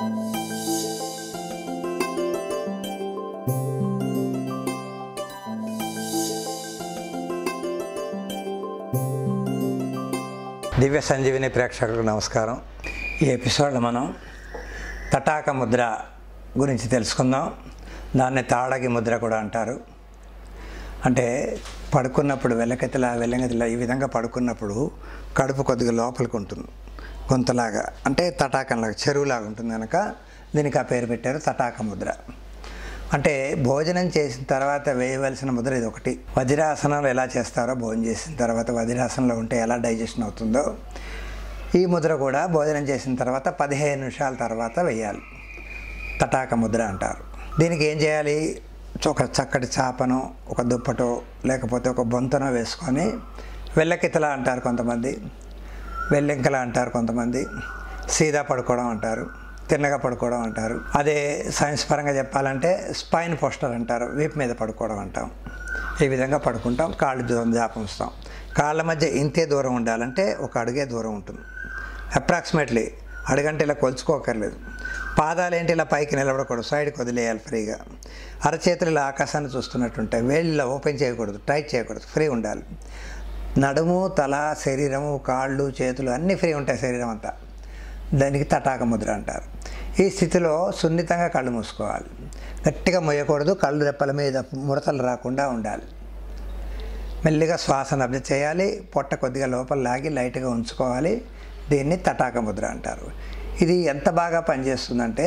దివ్య సంజీవిని ప్రేక్షకులకు నమస్కారం ఈ ఎపిసోడ్లో మనం తటాక ముద్ర గురించి తెలుసుకుందాం దాన్ని తాడగి ముద్ర కూడా అంటారు అంటే పడుకున్నప్పుడు వెల్లకెత్తలా వెల్లగెత్తలా ఈ విధంగా పడుకున్నప్పుడు కడుపు కొద్దిగా లోపలికి ఉంటుంది గొంతలాగా అంటే తటాకంలాగా చెరువులాగా ఉంటుంది కనుక దీనికి ఆ పేరు పెట్టారు తటాక ముద్ర అంటే భోజనం చేసిన తర్వాత వేయవలసిన ముద్ర ఇది ఒకటి వజ్రాసనంలో ఎలా చేస్తారో భోజనం చేసిన తర్వాత వజ్రాసనంలో ఉంటే ఎలా డైజెషన్ అవుతుందో ఈ ముద్ర కూడా భోజనం చేసిన తర్వాత పదిహేను నిమిషాల తర్వాత వేయాలి తటాక ముద్ర అంటారు దీనికి ఏం చేయాలి ఒక చక్కటి చాపను ఒక దుప్పటో లేకపోతే ఒక బొంతనో వేసుకొని వెళ్ళకితల అంటారు కొంతమంది వెల్లెంకల అంటారు కొంతమంది సీదా పడుకోవడం అంటారు తిన్నగా పడుకోవడం అంటారు అదే సైన్స్ పరంగా చెప్పాలంటే స్పైన్ పోస్టర్ అంటారు వీపు మీద పడుకోవడం అంటాం ఈ విధంగా పడుకుంటాం కాళ్ళు దూరం జాపంస్తాం కాళ్ళ మధ్య ఇంతే దూరం ఉండాలంటే ఒక అడుగే దూరం ఉంటుంది అప్రాక్సిమేట్లీ అడుగంటే ఇలా కొలుచుకోకర్లేదు పాదాలు ఏంటి ఇలా పైకి నిలబడకూడదు సైడ్కి వదిలేయాలి ఫ్రీగా అరచేతులు ఇలా ఆకాశాన్ని చూస్తున్నట్టుంటాయి వేళ్ళు ఇలా ఓపెన్ చేయకూడదు టైట్ చేయకూడదు ఫ్రీ ఉండాలి నడుము తల శరీరము కాళ్ళు చేతులు అన్నీ ఫ్రీ ఉంటాయి శరీరం అంతా దానికి తటాక ముద్ర అంటారు ఈ స్థితిలో సున్నితంగా కళ్ళు మూసుకోవాలి గట్టిగా మొయ్యకూడదు కళ్ళు రెప్పల మీద ముడతలు రాకుండా ఉండాలి మెల్లిగా శ్వాసను అభివృద్ధి చేయాలి పొట్ట కొద్దిగా లోపల లాగి లైట్గా ఉంచుకోవాలి దీన్ని తటాక ముద్ర అంటారు ఇది ఎంత బాగా పనిచేస్తుందంటే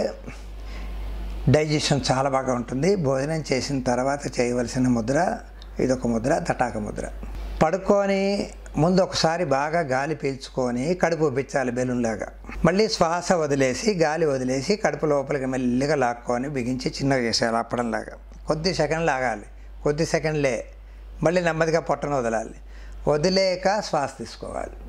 డైజెషన్ చాలా బాగా ఉంటుంది భోజనం చేసిన తర్వాత చేయవలసిన ముద్ర ఇదొక ముద్ర తటాక ముద్ర పడుకొని ముందు ఒకసారి బాగా గాలి పీల్చుకొని కడుపు ఉబ్బించాలి బెలూన్లాగా మళ్ళీ శ్వాస వదిలేసి గాలి వదిలేసి కడుపు లోపలికి మెల్లిగా లాక్కొని బిగించి చిన్నగా చేసేయాలి అప్పడంలాగా కొద్ది సెకండ్లు ఆగాలి కొద్ది సెకండ్లే మళ్ళీ నెమ్మదిగా పొట్టను వదలాలి వదిలేక శ్వాస తీసుకోవాలి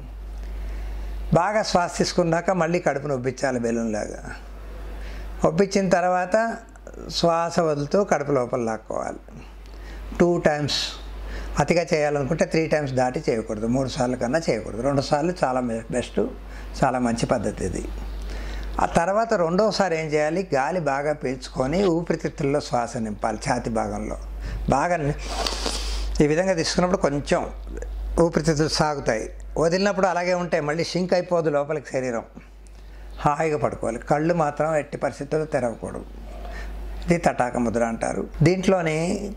బాగా శ్వాస తీసుకున్నాక మళ్ళీ కడుపును ఉబ్బించాలి బెలూన్లాగా ఒప్పించిన తర్వాత శ్వాస వదులుతూ కడుపు లోపల లాక్కోవాలి టూ టైమ్స్ అతిగా చేయాలనుకుంటే త్రీ టైమ్స్ దాటి చేయకూడదు మూడు సార్లు కన్నా చేయకూడదు రెండు సార్లు చాలా బెస్ట్ చాలా మంచి పద్ధతి ఇది ఆ తర్వాత రెండోసారి ఏం చేయాలి గాలి బాగా పీల్చుకొని ఊపిరితిత్తుల్లో శ్వాస నింపాలి ఛాతి భాగంలో బాగా ని- ఈ విధంగా తీసుకున్నప్పుడు కొంచెం ఊపిరితిత్తులు సాగుతాయి వదిలినప్పుడు అలాగే ఉంటాయి మళ్ళీ షింక్ అయిపోదు లోపలికి శరీరం హాయిగా పడుకోవాలి కళ్ళు మాత్రం ఎట్టి పరిస్థితుల్లో తెరవకూడదు ఇది తటాక ముద్ర అంటారు దీంట్లోని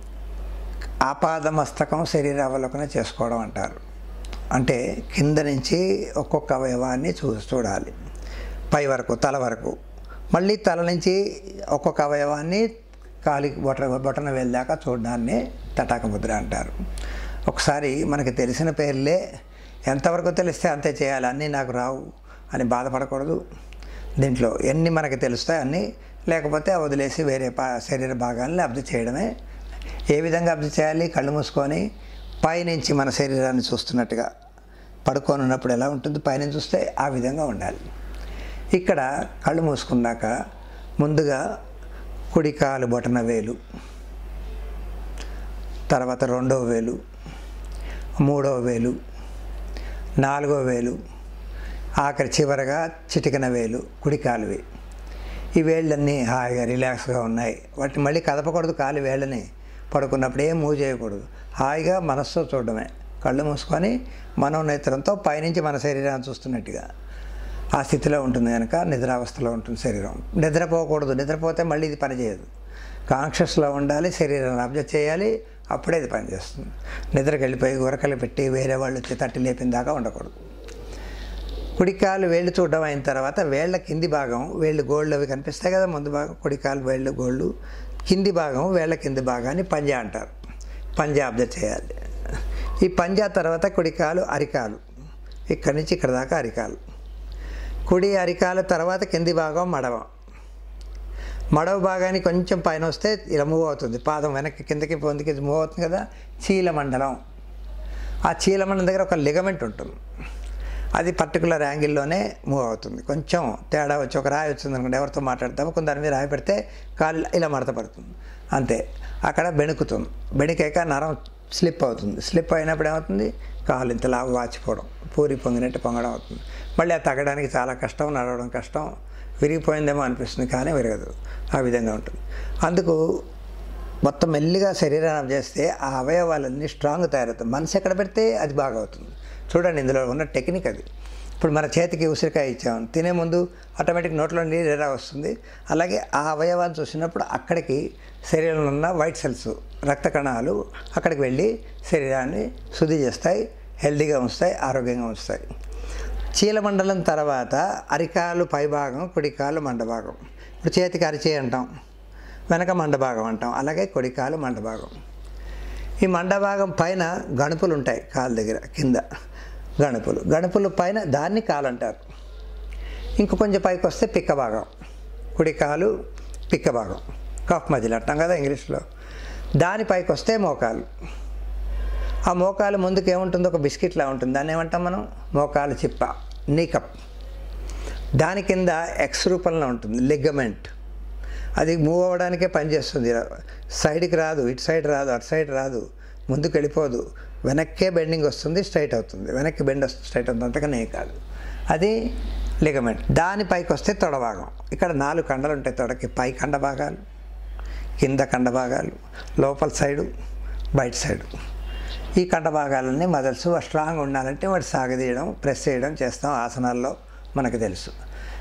ఆపాద మస్తకం శరీర అవలోకన చేసుకోవడం అంటారు అంటే కింద నుంచి ఒక్కొక్క అవయవాన్ని చూ చూడాలి పై వరకు తల వరకు మళ్ళీ తల నుంచి ఒక్కొక్క అవయవాన్ని కాలి బొట బొటన వెళ్ళాక చూడడాన్ని తటాక ముద్ర అంటారు ఒకసారి మనకి తెలిసిన పేర్లే ఎంతవరకు తెలిస్తే అంతే చేయాలి అన్నీ నాకు రావు అని బాధపడకూడదు దీంట్లో ఎన్ని మనకి తెలుస్తాయి అన్నీ లేకపోతే వదిలేసి వేరే పా శరీర భాగాన్ని అభివృద్ధి చేయడమే ఏ విధంగా అభివృద్ధి చేయాలి కళ్ళు మూసుకొని పైనుంచి మన శరీరాన్ని చూస్తున్నట్టుగా పడుకొని ఉన్నప్పుడు ఎలా ఉంటుంది పైనుంచి చూస్తే ఆ విధంగా ఉండాలి ఇక్కడ కళ్ళు మూసుకున్నాక ముందుగా కుడి కాలు బొటన వేలు తర్వాత రెండో వేలు మూడో వేలు నాలుగో వేలు ఆఖరి చివరగా చిటికన వేలు కుడి కాలువి ఈ వేళ్ళన్నీ హాయిగా రిలాక్స్గా ఉన్నాయి వాటిని మళ్ళీ కదపకూడదు కాలి వేళ్ళని పడుకున్నప్పుడు ఏం మూవ్ చేయకూడదు హాయిగా మనస్సు చూడడమే కళ్ళు మూసుకొని మనోనేత్రంతో పైనుంచి మన శరీరాన్ని చూస్తున్నట్టుగా ఆ స్థితిలో ఉంటుంది కనుక నిద్రావస్థలో ఉంటుంది శరీరం నిద్రపోకూడదు నిద్రపోతే మళ్ళీ ఇది పనిచేయదు కాన్షియస్లో ఉండాలి శరీరాన్ని అబ్జర్వ్ చేయాలి అప్పుడే ఇది పనిచేస్తుంది నిద్రకి వెళ్ళిపోయి గురకలు పెట్టి వేరే వాళ్ళు వచ్చి తట్టి లేపిన దాకా ఉండకూడదు కుడికాలు వేళ్ళు చూడడం అయిన తర్వాత వేళ్ళ కింది భాగం వేళ్ళు గోళ్ళు అవి కనిపిస్తాయి కదా ముందు భాగం కుడికాలు వేళ్ళు గోళ్ళు కింది భాగం వేళ్ళ కింది భాగాన్ని పంజా అంటారు పంజా అబ్జర్వ్ చేయాలి ఈ పంజా తర్వాత కుడికాలు అరికాలు ఇక్కడి నుంచి ఇక్కడ దాకా అరికాలు కుడి అరికాల తర్వాత కింది భాగం మడవ మడవ భాగానికి కొంచెం పైన వస్తే ఇలా మూవ్ అవుతుంది పాదం వెనక్కి కిందకి పొందికి మూవ్ అవుతుంది కదా చీలమండలం ఆ చీలమండలం దగ్గర ఒక లిగమెంట్ ఉంటుంది అది పర్టికులర్ యాంగిల్లోనే మూవ్ అవుతుంది కొంచెం తేడా వచ్చి ఒక రాయి వచ్చింది అనుకోండి ఎవరితో మాట్లాడతామో కొంత దాని మీద రాయి పెడితే కాళ్ళు ఇలా మడత పడుతుంది అంతే అక్కడ బెణుకుతుంది బెణికాక నరం స్లిప్ అవుతుంది స్లిప్ అయినప్పుడు ఏమవుతుంది కాలు ఇంతలా వాచిపోవడం పూరి పొంగినట్టు పొంగడం అవుతుంది మళ్ళీ అది తగ్గడానికి చాలా కష్టం నడవడం కష్టం విరిగిపోయిందేమో అనిపిస్తుంది కానీ విరగదు ఆ విధంగా ఉంటుంది అందుకు మొత్తం మెల్లిగా శరీరాన్ని చేస్తే ఆ అవయవాలన్నీ స్ట్రాంగ్ తయారవుతాయి మనసు ఎక్కడ పెడితే అది బాగా అవుతుంది చూడండి ఇందులో ఉన్న టెక్నిక్ అది ఇప్పుడు మన చేతికి ఉసిరికాయ ఇచ్చాము తినే ముందు ఆటోమేటిక్ నోట్లో నీరు ఎరా వస్తుంది అలాగే ఆ అవయవాన్ని చూసినప్పుడు అక్కడికి శరీరంలో ఉన్న వైట్ సెల్స్ రక్త కణాలు అక్కడికి వెళ్ళి శరీరాన్ని శుద్ధి చేస్తాయి హెల్తీగా ఉంచుతాయి ఆరోగ్యంగా ఉంచుతాయి చీలమండలం తర్వాత అరికాలు పైభాగం కుడికాలు మండభాగం ఇప్పుడు చేతికి అరిచే అంటాం వెనక మండభాగం అంటాం అలాగే కుడికాలు మండభాగం ఈ మండభాగం పైన గణుపులు ఉంటాయి కాలు దగ్గర కింద గణుపులు గణుపులు పైన దాన్ని కాలు అంటారు ఇంక కొంచెం పైకి వస్తే పిక్క భాగం కుడి కాలు పిక్క భాగం కఫ్ మధ్యలో అంటాం కదా ఇంగ్లీష్లో దాని పైకి వస్తే మోకాలు ఆ మోకాలు ముందుకు ఏముంటుందో ఒక బిస్కెట్లా ఉంటుంది దాన్ని ఏమంటాం మనం మోకాలు చిప్ప నీకప్ దాని కింద ఎక్స్ రూపంలో ఉంటుంది లిగమెంట్ అది మూవ్ అవ్వడానికే పనిచేస్తుంది సైడ్కి రాదు ఇటు సైడ్ రాదు అటు సైడ్ రాదు ముందుకు వెళ్ళిపోదు వెనక్కే బెండింగ్ వస్తుంది స్ట్రైట్ అవుతుంది వెనక్కి బెండ్ వస్తుంది స్ట్రైట్ అవుతుంది అంతకనే కాదు అది లిగమెంట్ దాని పైకి వస్తే తొడ భాగం ఇక్కడ నాలుగు కండలు ఉంటాయి తొడకి పై కండ భాగాలు కింద కండ భాగాలు లోపల సైడు బయట సైడు ఈ కండ భాగాలన్నీ మదల్స్ స్ట్రాంగ్ ఉండాలంటే వాడు సాగదీయడం ప్రెస్ చేయడం చేస్తాం ఆసనాల్లో మనకు తెలుసు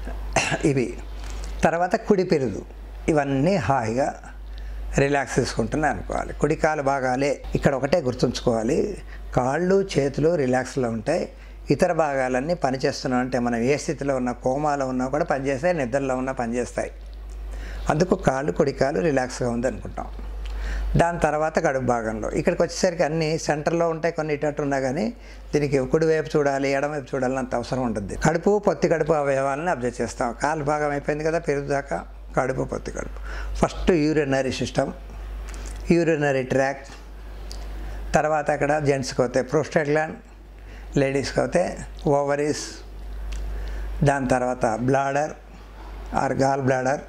ఇవి తర్వాత కుడి పెరుదు ఇవన్నీ హాయిగా రిలాక్స్ తీసుకుంటున్నాయి అనుకోవాలి కుడి కాలు భాగాలే ఇక్కడ ఒకటే గుర్తుంచుకోవాలి కాళ్ళు చేతులు రిలాక్స్లో ఉంటాయి ఇతర భాగాలన్నీ పనిచేస్తున్నాం అంటే మనం ఏ స్థితిలో ఉన్న కోమాలో ఉన్నా కూడా పనిచేస్తాయి నిద్రలో ఉన్నా పనిచేస్తాయి అందుకు కాళ్ళు కుడి కాలు రిలాక్స్గా ఉంది అనుకుంటాం దాని తర్వాత కడుపు భాగంలో ఇక్కడికి వచ్చేసరికి అన్ని సెంటర్లో ఉంటాయి కొన్ని ఇటు ఉన్నా కానీ దీనికి కుడివైపు చూడాలి ఎడమవైపు చూడాలి అంత అవసరం ఉంటుంది కడుపు పొత్తి కడుపు అవయవాలని అబ్జర్వ్ చేస్తాం కాలు భాగం అయిపోయింది కదా పెరుగుదాకా కడుపు పొత్తి కడుపు first urinary system urinary tract తర్వాత అక్కడ జెంట్స్కి అవుతాయి ప్రోస్టేట్ గ్లాండ్ లేడీస్కి అవుతే ఓవరీస్ దాని తర్వాత బ్లాడర్ ఆర్ గాల్ బ్లాడర్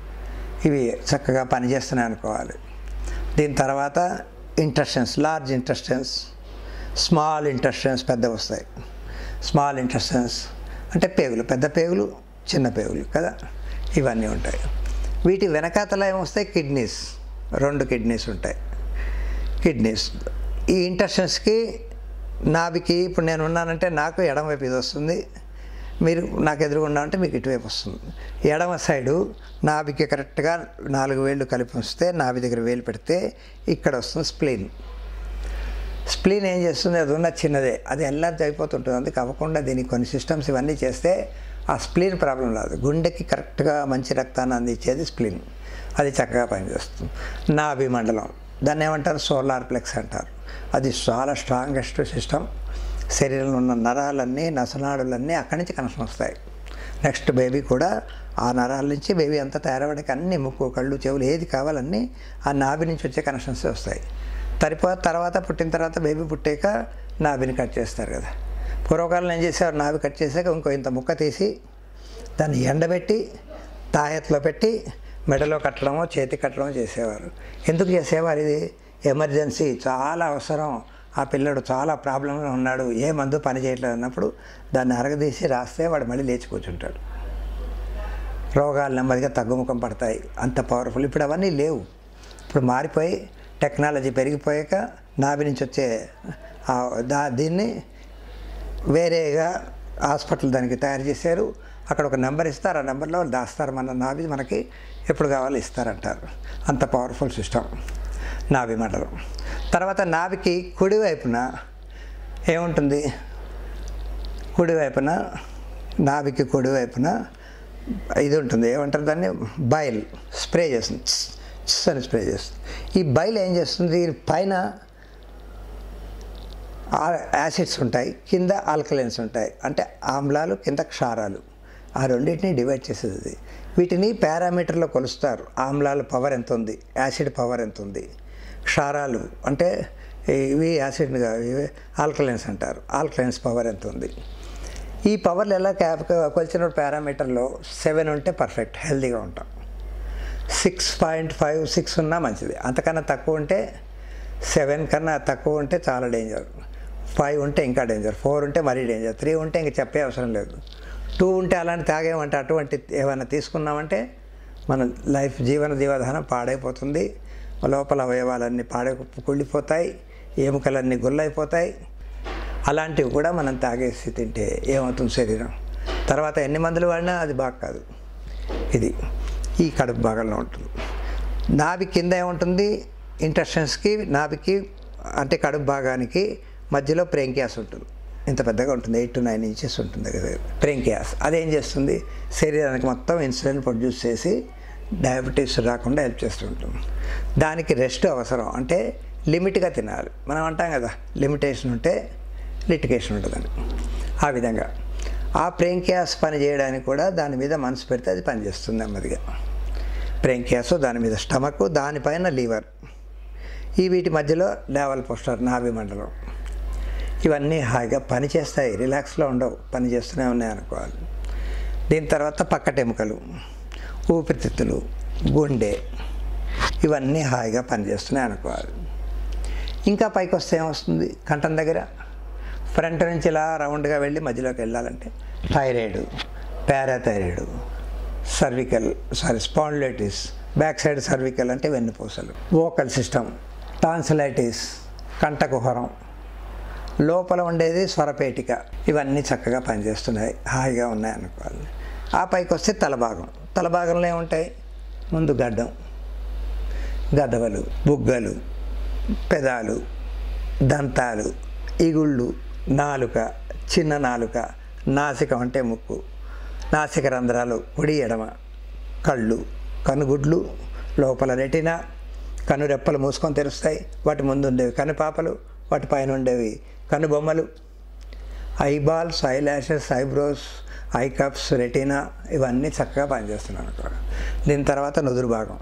ఇవి చక్కగా పనిచేస్తున్నాయి అనుకోవాలి దీని తర్వాత intestines large intestines small intestines పెద్ద వస్తాయి స్మాల్ ఇంటెస్టెన్స్ అంటే పేగులు పెద్ద పేగులు చిన్న పేగులు కదా ఇవన్నీ ఉంటాయి వీటి వెనకాతల ఏమొస్తాయి కిడ్నీస్ రెండు కిడ్నీస్ ఉంటాయి కిడ్నీస్ ఈ ఇంటెస్టెన్స్కి నాభికి ఇప్పుడు నేను ఉన్నానంటే నాకు ఎడమవైపు ఇది వస్తుంది మీరు నాకు ఎదురుగుండా ఉంటే మీకు ఇటువైపు వస్తుంది ఎడమ సైడు నాభికి కరెక్ట్గా నాలుగు వేళ్ళు కలిపి ఉంచితే నాభి దగ్గర వేలు పెడితే ఇక్కడ వస్తుంది స్ప్లీన్ స్ప్లీన్ ఏం చేస్తుంది అది ఉన్న చిన్నదే అది ఎల్లార్జ్ అయిపోతుంటుంది అందుకు అవ్వకుండా దీనికి కొన్ని సిస్టమ్స్ ఇవన్నీ చేస్తే ఆ స్ప్లీన్ ప్రాబ్లం రాదు గుండెకి కరెక్ట్గా మంచి రక్తాన్ని అందించేది స్ప్లీన్ అది చక్కగా పనిచేస్తుంది నాభి మండలం దాన్ని ఏమంటారు సోలార్ ప్లెక్స్ అంటారు అది చాలా స్ట్రాంగెస్ట్ సిస్టమ్ శరీరంలో ఉన్న నరాలన్నీ నసనాడులన్నీ అక్కడి నుంచి కనెక్షన్ వస్తాయి నెక్స్ట్ బేబీ కూడా ఆ నరాల నుంచి బేబీ అంతా తయారవడానికి అన్ని ముక్కు కళ్ళు చెవులు ఏది కావాలన్నీ ఆ నాభి నుంచి వచ్చే కనెక్షన్స్ వస్తాయి తరిపో తర్వాత పుట్టిన తర్వాత బేబీ పుట్టాక నాభిని కట్ చేస్తారు కదా పూర్వకాలం ఏం చేసేవారు నాభి కట్ చేశాక ఇంకో ఇంత ముక్క తీసి దాన్ని ఎండబెట్టి తాయెత్లో పెట్టి మెడలో కట్టడమో చేతి కట్టడమో చేసేవారు ఎందుకు చేసేవారు ఇది ఎమర్జెన్సీ చాలా అవసరం ఆ పిల్లడు చాలా ప్రాబ్లంలో ఉన్నాడు ఏ మందు పని చేయట్లేదు అన్నప్పుడు దాన్ని అరగదీసి రాస్తే వాడు మళ్ళీ లేచి కూర్చుంటాడు రోగాలు నెమ్మదిగా తగ్గుముఖం పడతాయి అంత పవర్ఫుల్ ఇప్పుడు అవన్నీ లేవు ఇప్పుడు మారిపోయి టెక్నాలజీ పెరిగిపోయాక నాభి నుంచి వచ్చే దా దీన్ని వేరేగా హాస్పిటల్ దానికి తయారు చేశారు అక్కడ ఒక నెంబర్ ఇస్తారు ఆ నెంబర్లో దాస్తారు మన నాభి మనకి ఎప్పుడు కావాలో ఇస్తారంటారు అంత పవర్ఫుల్ సిస్టమ్ నాభి మండలం తర్వాత నాభికి కుడివైపున ఏముంటుంది కుడివైపున నాభికి కుడివైపున ఇది ఉంటుంది ఏమంటారు దాన్ని బైల్ స్ప్రే చేస్తుంది ఛ్, ఛ్ అని స్ప్రే చేస్తుంది ఈ బైల్ ఏం చేస్తుంది పైన యాసిడ్స్ ఉంటాయి కింద ఆల్కలైన్స్ ఉంటాయి అంటే ఆమ్లాలు కింద క్షారాలు ఆ రెండింటిని డివైడ్ చేసేది ఇది. వీటిని పారామీటర్లో కొలుస్తారు ఆమ్లాల పవర్ ఎంత ఉంది యాసిడ్ పవర్ ఎంత ఉంది క్షారాలు అంటే ఇవి యాసిడ్గా ఇవి ఆల్కలైన్స్ అంటారు ఆల్కలైన్స్ పవర్ ఎంత ఉంది ఈ పవర్లు ఎలా క్యాప్ కొలిచిన పారామీటర్లో సెవెన్ ఉంటే పర్ఫెక్ట్ హెల్తీగా ఉంటాం సిక్స్ పాయింట్ ఫైవ్ సిక్స్ ఉన్నా మంచిది అంతకన్నా తక్కువ ఉంటే సెవెన్ కన్నా తక్కువ ఉంటే చాలా డేంజర్ ఫైవ్ ఉంటే ఇంకా డేంజర్ ఫోర్ ఉంటే మరీ డేంజర్ త్రీ ఉంటే ఇంక చెప్పే అవసరం లేదు టూ ఉంటే అలాంటి తాగేమంటే అటువంటి ఏమైనా తీసుకున్నామంటే మన లైఫ్ జీవన జీవధానం పాడైపోతుంది లోపల అవయవాలన్నీ పాడై కుళ్ళిపోతాయి ఎముకలన్నీ గుల్లైపోతాయి అలాంటివి కూడా మనం తాగేసి తింటే ఏమవుతుంది శరీరం తర్వాత ఎన్ని మందులు వాడినా అది బాగా కాదు ఇది ఈ కడుపు భాగంలో ఉంటుంది నాభి కింద ఏముంటుంది ఇంటెస్టెన్స్కి నాభికి అంటే కడుపు భాగానికి మధ్యలో ప్రేంకియాస్ ఉంటుంది ఇంత పెద్దగా ఉంటుంది ఎయిట్ టు నైన్ ఇంచెస్ ఉంటుంది కదా ప్రేంకియాస్ అదేం చేస్తుంది శరీరానికి మొత్తం ఇన్సులిన్ ప్రొడ్యూస్ చేసి డయాబెటీస్ రాకుండా హెల్ప్ చేస్తుంటుంది దానికి రెస్ట్ అవసరం అంటే లిమిట్గా తినాలి మనం అంటాం కదా లిమిటేషన్ ఉంటే లిటికేషన్ ఉంటుందని ఆ విధంగా ఆ ప్రేంకియాస్ పని చేయడానికి కూడా దాని మీద మనసు పెడితే అది పనిచేస్తుంది నెమ్మదిగా ప్రేంకియాస్ దాని మీద స్టమక్ దానిపైన లీవర్ ఈ వీటి మధ్యలో లేవల్ పోస్టర్ నాభి మండలం ఇవన్నీ హాయిగా పని చేస్తాయి రిలాక్స్లో ఉండవు పని చేస్తూనే ఉన్నాయి అనుకోవాలి దీని తర్వాత పక్కటెముకలు ఊపిరితిత్తులు గుండె ఇవన్నీ హాయిగా పనిచేస్తున్నాయి అనుకోవాలి ఇంకా పైకి వస్తే ఏమొస్తుంది కంఠం దగ్గర ఫ్రంట్ నుంచి ఇలా రౌండ్గా వెళ్ళి మధ్యలోకి వెళ్ళాలంటే thyroid parathyroid cervical sorry spondylitis back side cervical అంటే వెన్నుపూసలు వోకల్ సిస్టమ్ టాన్సిలైటిస్ కంఠకుహరం లోపల ఉండేది స్వరపేటిక ఇవన్నీ చక్కగా పనిచేస్తున్నాయి హాయిగా ఉన్నాయి అనుకోవాలి ఆ పైకి వస్తే తలభాగం తలభాగంలో ఏముంటాయి ముందు గడ్డం గదవలు బుగ్గలు పెదాలు దంతాలు ఇగుళ్ళు నాలుక చిన్న నాలుక నాసికం అంటే ముక్కు నాసిక రంధ్రాలు కుడి ఎడమ కళ్ళు కనుగుడ్లు లోపల రెటినా కనురెప్పలు మూసుకొని తెరుస్తాయి వాటి ముందు ఉండేవి కనుపాపలు వాటి పైన ఉండేవి కనుబొమ్మలు eyeballs eyelashes eyebrows eye cups retina ఇవన్నీ చక్కగా పనిచేస్తున్నాను అక్కడ దీని తర్వాత నుదురు భాగం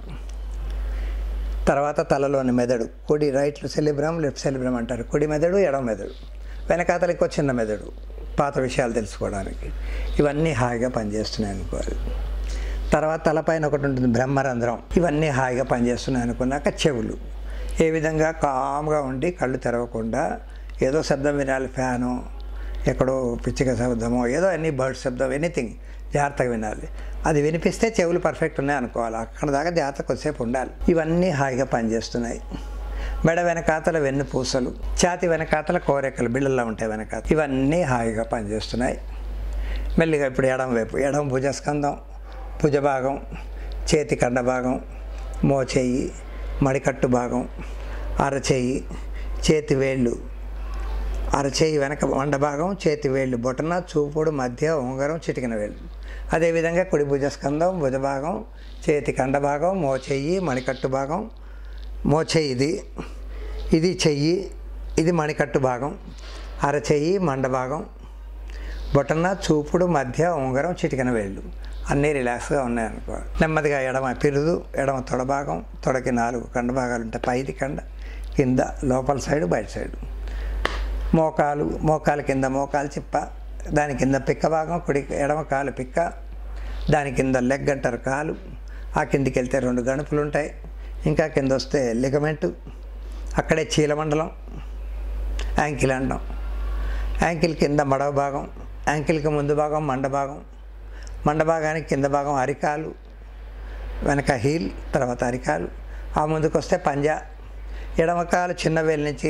తర్వాత తలలోని మెదడు కుడి రైట్ సెలిబ్రమ్ లెఫ్ట్ సెలిబ్రమ్ అంటారు కుడి మెదడు ఎడమ మెదడు వెనకాతల ఇంకో చిన్న మెదడు పాత విషయాలు తెలుసుకోవడానికి ఇవన్నీ హాయిగా పనిచేస్తున్నాయి అనుకోవాలి తర్వాత తలపైన ఒకటి ఉంటుంది బ్రహ్మరంధ్రం ఇవన్నీ హాయిగా పనిచేస్తున్నాయి అనుకున్నాక చెవులు ఏ విధంగా కామ్గా ఉండి కళ్ళు తెరవకుండా ఏదో శబ్దం వినాలి ఫ్యాను ఎక్కడో పిచ్చిక శబ్దమో ఏదో ఎనీ బర్డ్ శబ్దం ఎనీథింగ్ జాగ్రత్తగా వినాలి అది వినిపిస్తే చెవులు పర్ఫెక్ట్ ఉన్నాయి అనుకోవాలి అక్కడ దాకా జాగ్రత్త కొద్దిసేపు ఉండాలి ఇవన్నీ హాయిగా పనిచేస్తున్నాయి మెడ వెనకాతల వెన్ను పూసలు ఛాతి వెనకాతల కోరెక్కలు బిళ్ళల్లో ఉంటాయి వెనకాత ఇవన్నీ హాయిగా పనిచేస్తున్నాయి మెల్లిగా ఇప్పుడు ఎడం వైపు ఎడం భుజస్కందం భుజభాగం చేతి కండ భాగం మోచేయి మడికట్టు భాగం అరచేయి చేతి వేళ్ళు అరచేయి వెనక వండ భాగం చేతి వేళ్ళు బొటన చూపుడు మధ్య ఉంగరం చిటికిన వేళ్ళు అదేవిధంగా కుడి భుజస్కందం భుజభాగం చేతి కండ భాగం మోచెయ్యి మణికట్టు భాగం మోచెయ్యి ఇది ఇది చెయ్యి ఇది మణికట్టు భాగం అరచెయ్యి మండ భాగం బొటన చూపుడు మధ్య ఉంగరం చిటికిన వేళ్ళు అన్నీ రిలాక్స్గా ఉన్నాయి అనుకో నెమ్మదిగా ఎడమ పిరుదు ఎడమ తొడ భాగం తొడకి నాలుగు కండ భాగాలు ఉంటాయి పైది కండ కింద లోపల సైడు బయట సైడు మోకాలు మోకాలు కింద మోకాలు చిప్ప దాని కింద పిక్క భాగం కుడి ఎడమ కాలు పిక్క దాని కింద లెగ్ అంటారు కాలు ఆ కిందికి వెళ్తే రెండు గణుపులు ఉంటాయి ఇంకా కింద వస్తే లిగమెంటు అక్కడే చీలమండలం యాంకిల్ అండం యాంకిల్ కింద మడవ భాగం యాంకిల్కి ముందు భాగం మండ భాగం మండ భాగానికి కింద భాగం అరికాలు వెనక హీల్ తర్వాత అరికాలు ఆ ముందుకు వస్తే పంజా ఎడమకాలు చిన్న వేలు నుంచి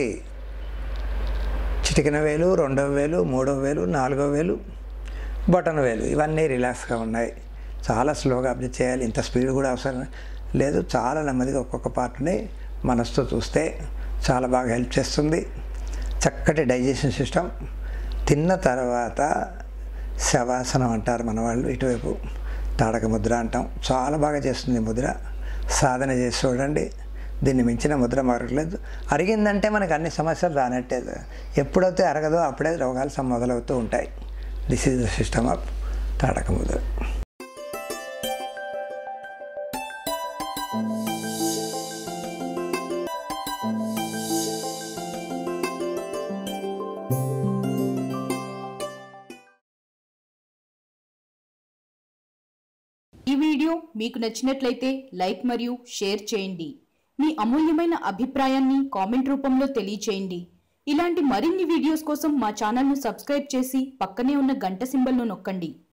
చిటికిన వేలు రెండవ వేలు మూడవ వేలు నాలుగవ వేలు బొటన వేలు ఇవన్నీ రిలాక్స్గా ఉన్నాయి చాలా స్లోగా అబ్జర్వ్ చేయాలి ఇంత స్పీడ్ కూడా అవసరం లేదు చాలా నెమ్మదిగా ఒక్కొక్క పార్ట్ని మనసుతో చూస్తే చాలా బాగా హెల్ప్ చేస్తుంది చక్కటి డైజెషన్ సిస్టమ్ తిన్న తర్వాత శవాసనం అంటారు మన వాళ్ళు ఇటువైపు తాడక ముద్ర అంటాం చాలా బాగా చేస్తుంది ఈ ముద్ర సాధన చేసి చూడండి దీన్ని మించిన ముద్ర మరొకలేదు అరిగిందంటే మనకు అన్ని సమస్యలు రానట్టే ఎప్పుడైతే అరగదో అప్పుడే రోగాలు సమ- మొదలవుతూ ఉంటాయి this is the system of Tadaka mudra ఈ వీడియో మీకు నచ్చినట్లయితే లైక్ మరియు షేర్ చేయండి మీ అమూల్యమైన అభిప్రాయాన్ని కామెంట్ రూపంలో తెలియచేయండి ఇలాంటి మరిన్ని వీడియోస్ కోసం మా ఛానల్ను సబ్స్క్రైబ్ చేసి పక్కనే ఉన్న గంట సింబల్ను నొక్కండి